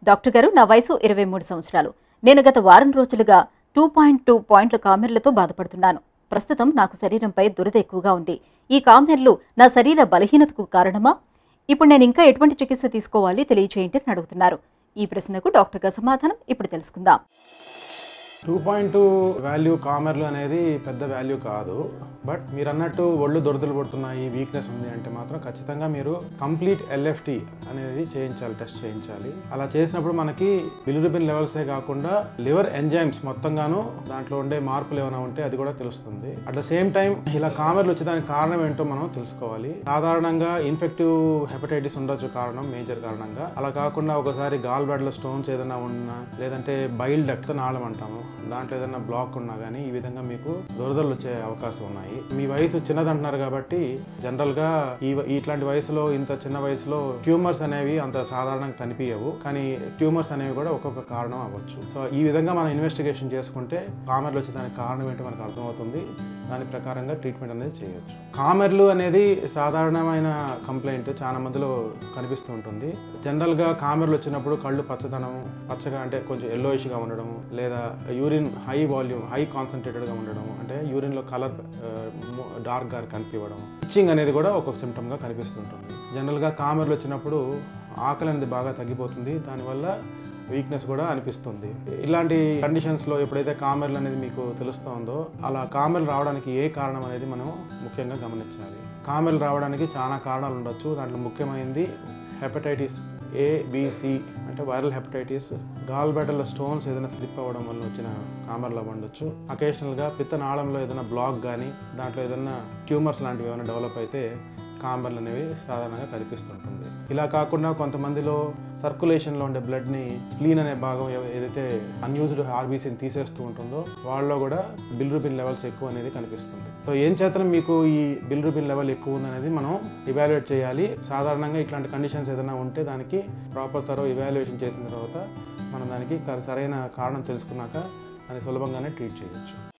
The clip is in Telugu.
డాక్టర్ గారు నా వయసు ఇరవై మూడు సంవత్సరాలు నేను గత వారం రోజులుగా టూ పాయింట్ టూ పాయింట్ల కామెర్లతో బాధపడుతున్నాను ప్రస్తుతం నాకు శరీరంపై దురద ఎక్కువగా ఉంది ఈ కామెర్లు నా శరీర బలహీనతకు కారణమా ఇప్పుడు నేను ఇంకా ఎటువంటి చికిత్స తీసుకోవాలి తెలియచేయండి అని అడుగుతున్నారు ఈ ప్రశ్నకు డాక్టర్ గారు సమాధానం ఇప్పుడు తెలుసుకుందాం టూ పాయింట్ టూ వాల్యూ కామర్లు అనేది పెద్ద వాల్యూ కాదు బట్ మీరు అన్నట్టు ఒళ్ళు దొరదలు పడుతున్నాయి వీక్నెస్ ఉంది అంటే మాత్రం ఖచ్చితంగా మీరు కంప్లీట్ ఎల్ఎఫ్టి అనేది చేయించాలి టెస్ట్ చేయించాలి అలా చేసినప్పుడు మనకి బిలిరుబిన్ లెవెల్సే కాకుండా లివర్ ఎంజైమ్స్ మొత్తంగాను దాంట్లో ఉండే మార్పులు ఏమైనా ఉంటే అది కూడా తెలుస్తుంది అట్ ద సేమ్ టైం ఇలా కామర్లు వచ్చేదానికి కారణం ఏంటో మనం తెలుసుకోవాలి సాధారణంగా ఇన్ఫెక్టివ్ హెపటైటిస్ ఉండొచ్చు కారణం మేజర్ కారణంగా అలా కాకుండా ఒకసారి గాల్ బ్లాడర్లో స్టోన్స్ ఏదైనా ఉన్నా లేదంటే బైల్ డక్ట్ నాళం అంటాము దాంట్లో ఏదైనా బ్లాక్ ఉన్నా కానీ ఈ విధంగా మీకు దురదలు వచ్చే అవకాశం ఉన్నాయి మీ వయసు చిన్నదంటున్నారు కాబట్టి జనరల్గా ఈ ఇట్లాంటి వయసులో ఇంత చిన్న వయసులో ట్యూమర్స్ అనేవి అంత సాధారణంగా కనిపించవు కానీ ట్యూమర్స్ అనేవి కూడా ఒక్కొక్క కారణం అవ్వచ్చు సో ఈ విధంగా మనం ఇన్వెస్టిగేషన్ చేసుకుంటే కామర్లు వచ్చే దానికి కారణం ఏంటో మనకు అర్థమవుతుంది దాని ప్రకారంగా ట్రీట్మెంట్ అనేది చేయొచ్చు కామెర్లు అనేది సాధారణమైన కంప్లైంట్ చాలా మందిలో కనిపిస్తూ ఉంటుంది జనరల్గా కామెర్లు వచ్చినప్పుడు కళ్ళు పచ్చదనం పచ్చగా అంటే కొంచెం ఎల్లోయిష్గా ఉండడం లేదా యూరిన్ హై వాల్యూమ్ హై కాన్సన్ట్రేటెడ్గా ఉండడం అంటే యూరిన్లో కలర్ డార్క్గా కనిపించడం ఇచ్చింగ్ అనేది కూడా ఒక సిమ్టమ్గా కనిపిస్తుంటుంది జనరల్గా కామెర్లు వచ్చినప్పుడు ఆకలి అనేది బాగా తగ్గిపోతుంది దానివల్ల వీక్నెస్ కూడా అనిపిస్తుంది ఇలాంటి కండిషన్స్లో ఎప్పుడైతే కామెర్లు అనేది మీకు తెలుస్తుందో అలా కామెర్లు రావడానికి ఏ కారణం అనేది మనం ముఖ్యంగా గమనించాలి కామెర్లు రావడానికి చాలా కారణాలు ఉండొచ్చు దాంట్లో ముఖ్యమైనది హెపటైటిస్ ఏ బిసి అంటే వైరల్ హెపటైటిస్ గాల్ బ్యాటర్లో స్టోన్స్ ఏదైనా స్లిప్ అవ్వడం వల్ల వచ్చిన కామర్లు ఉండొచ్చు అకేషనల్గా పిత్తనాళంలో ఏదైనా బ్లాక్ కానీ దాంట్లో ఏదైనా ట్యూమర్స్ లాంటివి ఏమైనా డెవలప్ అయితే కాంబర్లు అనేవి సాధారణంగా కనిపిస్తుంటుంది ఇలా కాకుండా కొంతమందిలో సర్కులేషన్లో ఉండే బ్లడ్ని స్ప్లీన్ అనే భాగం ఏ- ఏదైతే అన్యూజ్డ్ ఆర్బీసీని తీసేస్తూ ఉంటుందో వాళ్ళలో కూడా బిల్రూబిన్ లెవెల్స్ ఎక్కువ అనేది కనిపిస్తుంది సో ఏం చేతనం మీకు ఈ బిల్రూబిన్ లెవెల్ ఎక్కువ ఉందనేది మనం ఇవాల్యుయేట్ చేయాలి సాధారణంగా ఇట్లాంటి కండిషన్స్ ఏదైనా ఉంటే దానికి ప్రాపర్ తరో ఇవాల్యుయేషన్ చేసిన తర్వాత మనం దానికి సరైన కారణం తెలుసుకున్నాక దాన్ని సులభంగానే ట్రీట్ చేయొచ్చు